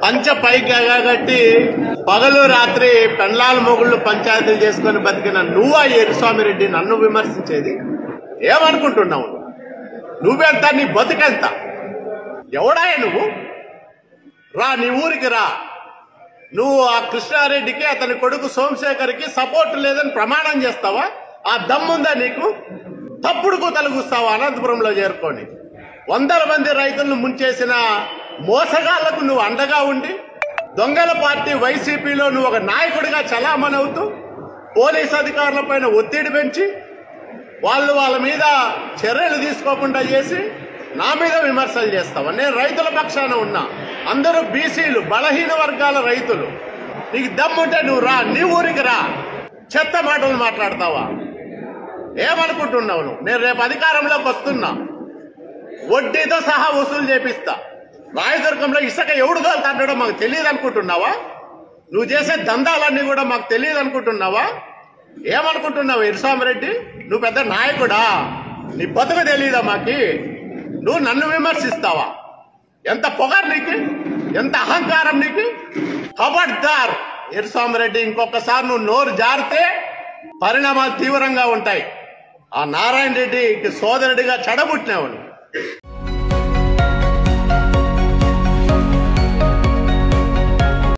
పంచ పైకి ఎగగట్టి పగలు రాత్రి పెండ్లాల మొగుళ్ళు పంచాయతీలు చేసుకొని బతికిన నువ్వా ఎరుస్వామి రెడ్డి నన్ను విమర్శించేది ఏమనుకుంటున్నావు నువ్వు? నువ్వెంత నీ బతుకెంత ఎవడాయ నువ్వు రా నీ ఊరికి రా నువ్వు ఆ కృష్ణారెడ్డికి అతని కొడుకు సోమశేఖర్కి సపోర్ట్ లేదని ప్రమాణం చేస్తావా ఆ దమ్ముందా నీకు తప్పుడు కూతలు కూస్తావా అనంతపురంలో చేరుకొని వందల మంది రైతులను ముంచేసిన మోసగాళ్లకు నువ్వు అండగా ఉండి దొంగల పార్టీ వైసీపీలో నువ్వు ఒక నాయకుడిగా చలామణవుతూ పోలీస్ అధికారుల పైన ఒత్తిడి పెంచి వాళ్ళు వాళ్ళ మీద చర్యలు తీసుకోకుండా చేసి నా మీద విమర్శలు చేస్తావా నేను రైతుల పక్షాన ఉన్నా అందరూ బీసీలు బలహీన వర్గాల రైతులు నీకు దమ్ముంటే నువ్వు రా నీ ఊరికి రా చెత్త మాటలు మాట్లాడతావా ఏమనుకుంటున్నావు నువ్వు నేను రేపు అధికారంలోకి వస్తున్నా వడ్డీతో సహా వసూలు చేపిస్తా రాయదుర్గంలో ఇసుక ఎవడు తగ్గడం మాకు తెలియదు అనుకుంటున్నావా నువ్వు చేసే దందాలన్నీ కూడా మాకు తెలియదు అనుకుంటున్నావా ఏమనుకుంటున్నావు ఇరుసామిరెడ్డి నువ్వు పెద్ద నాయకుడా నీ బతుకు తెలియదా మాకి నువ్వు నన్ను విమర్శిస్తావా ఎంత పొగరు నీకు ఎంత అహంకారం నీకు ఖబర్దార్ ఇరుసామిరెడ్డి ఇంకొకసారి నువ్వు నోరు జారితే పరిణామాలు తీవ్రంగా ఉంటాయి ఆ నారాయణ రెడ్డికి సోదరుడిగా చెడబుట్టినావు నువ్వు.